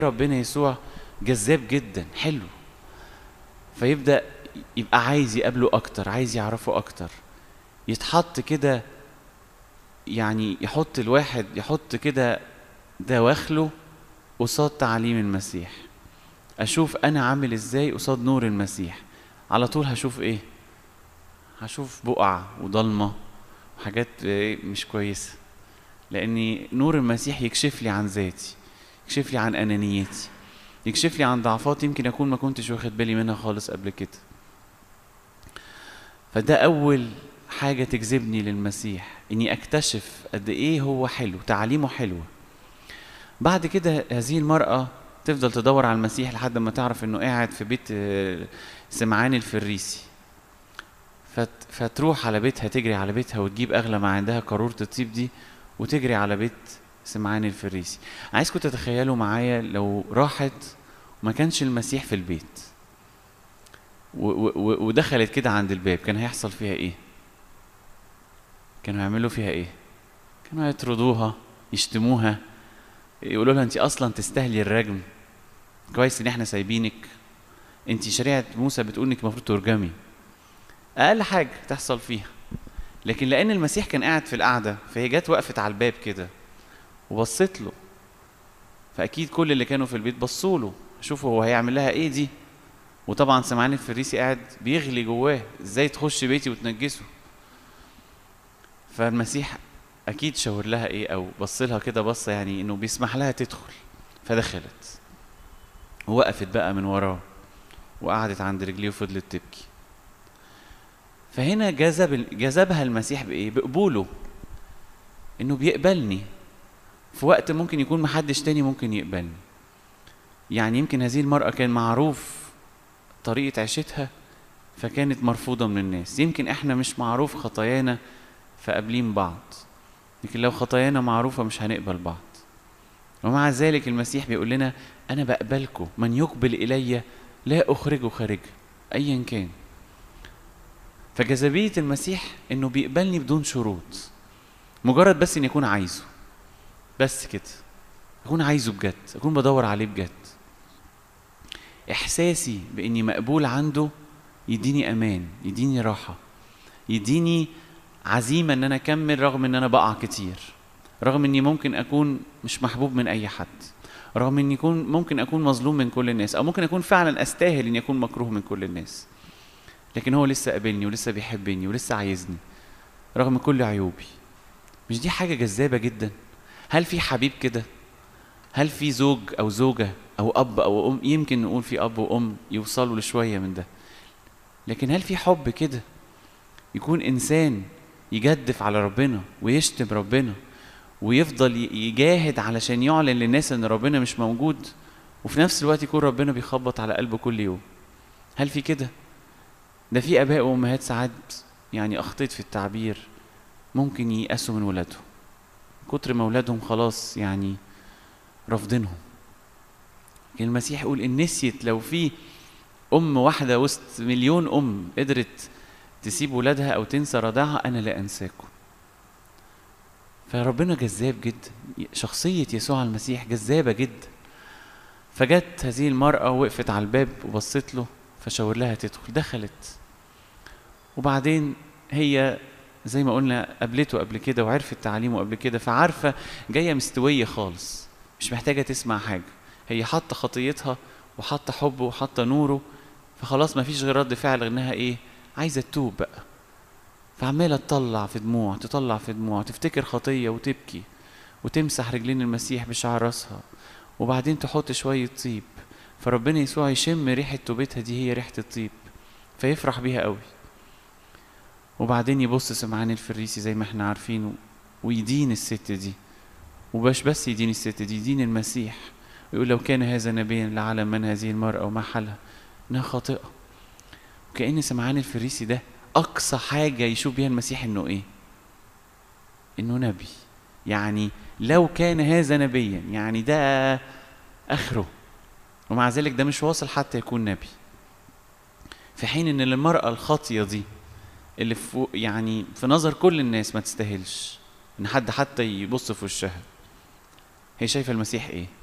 ربنا يسوع جذاب جدا حلو فيبدا يبقى عايز يقابله اكتر عايز يعرفه اكتر يتحط كده يعني يحط الواحد يحط كده دواخله قصاد تعاليم المسيح اشوف انا عامل ازاي قصاد نور المسيح على طول هشوف ايه هشوف بقع وضلمه وحاجات إيه مش كويسه لاني نور المسيح يكشف لي عن ذاتي يكشف لي عن انانيتي يكشف لي عن ضعفات يمكن اكون ما كنتش واخد بالي منها خالص قبل كده فده اول حاجه تجذبني للمسيح اني اكتشف قد ايه هو حلو تعاليمه حلوه بعد كده هذه المراه تفضل تدور على المسيح لحد ما تعرف انه قاعد في بيت سمعان الفريسي فت فتروح على بيتها تجري على بيتها وتجيب اغلى ما عندها قارورة الطيب دي وتجري على بيت سمعان الفريسي عايزكم تتخيلوا معايا لو راحت وما كانش المسيح في البيت ودخلت كده عند الباب كان هيحصل فيها ايه كانوا يعملوا فيها ايه كانوا يطردوها يشتموها يقولوا لها انت اصلا تستاهلي الرجم كويس ان احنا سايبينك انت شريعه موسى بتقول انك المفروض ترجمي اقل حاجه تحصل فيها لكن لان المسيح كان قاعد في القعده فهي جت وقفت على الباب كده وبصت له فاكيد كل اللي كانوا في البيت بصوا له شوفوا هو هيعمل لها ايه دي وطبعا سمعان الفريسي قاعد بيغلي جواه ازاي تخش بيتي وتنجسه فالمسيح اكيد شاور لها ايه او بص لها كده بصه يعني انه بيسمح لها تدخل فدخلت ووقفت بقى من وراه وقعدت عند رجليه وفضلت تبكي فهنا جذب جذبها المسيح بايه بقبوله انه بيقبلني في وقت ممكن يكون محدش تاني ممكن يقبلني يعني يمكن هذه المرأة كان معروف طريقة عيشتها فكانت مرفوضة من الناس يمكن احنا مش معروف خطايانا فقابلين بعض لكن لو خطايانا معروفة مش هنقبل بعض ومع ذلك المسيح بيقول لنا أنا بقبلكم من يقبل إلي لا أخرجه خارجه أيا كان فجاذبية المسيح إنه بيقبلني بدون شروط مجرد بس إني أكون عايزه بس كده أكون عايزه بجد أكون بدور عليه بجد إحساسي بإني مقبول عنده يديني أمان يديني راحة يديني عزيمة ان انا اكمل رغم ان انا بقع كتير رغم اني ممكن اكون مش محبوب من اي حد رغم اني يكون ممكن اكون مظلوم من كل الناس او ممكن اكون فعلا استاهل اني اكون مكروه من كل الناس لكن هو لسه قابلني ولسه بيحبني ولسه عايزني رغم كل عيوبي مش دي حاجة جذابة جدا هل في حبيب كده هل في زوج او زوجة او اب او ام يمكن نقول في اب وام يوصلوا لشوية من ده لكن هل في حب كده يكون انسان يجدف على ربنا ويشتم ربنا ويفضل يجاهد علشان يعلن للناس ان ربنا مش موجود وفي نفس الوقت يكون ربنا بيخبط على قلبه كل يوم هل في كده ده في اباء وامهات ساعات يعني اخطيت في التعبير ممكن ييأسوا من ولادهم كتر ما ولادهم خلاص يعني رافضينهم لكن المسيح يقول ان نسيت لو في ام واحده وسط مليون ام قدرت تسيب ولادها او تنسى رضاعها انا لا انساكم فربنا جذاب جدا شخصية يسوع المسيح جذابة جدا فجت هذه المرأة وقفت على الباب وبصت له فشاور لها تدخل دخلت وبعدين هي زي ما قلنا قابلته قبل كده وعرفت تعليمه قبل كده فعارفة جاية مستوية خالص مش محتاجة تسمع حاجة هي حاطة خطيتها وحاطة حبه وحاطة نوره فخلاص ما فيش غير رد فعل غير انها ايه عايزة تتوب بقى فعمالة تطلع في دموع تطلع في دموع تفتكر خطية وتبكي وتمسح رجلين المسيح بشعر راسها وبعدين تحط شوية طيب فربنا يسوع يشم ريحة توبتها دي هي ريحة الطيب فيفرح بيها قوي وبعدين يبص سمعان الفريسي زي ما احنا عارفين ويدين الست دي وباش بس يدين الست دي يدين المسيح ويقول لو كان هذا نبيا لعلم من هذه المرأة وما حالها انها خاطئة وكأن سمعان الفريسي ده أقصى حاجة يشوف بيها المسيح إنه إيه؟ إنه نبي يعني لو كان هذا نبيا يعني ده آخره ومع ذلك ده مش واصل حتى يكون نبي في حين إن المرأة الخاطية دي اللي في يعني في نظر كل الناس ما تستاهلش إن حد حتى يبص في وشها هي شايفة المسيح إيه؟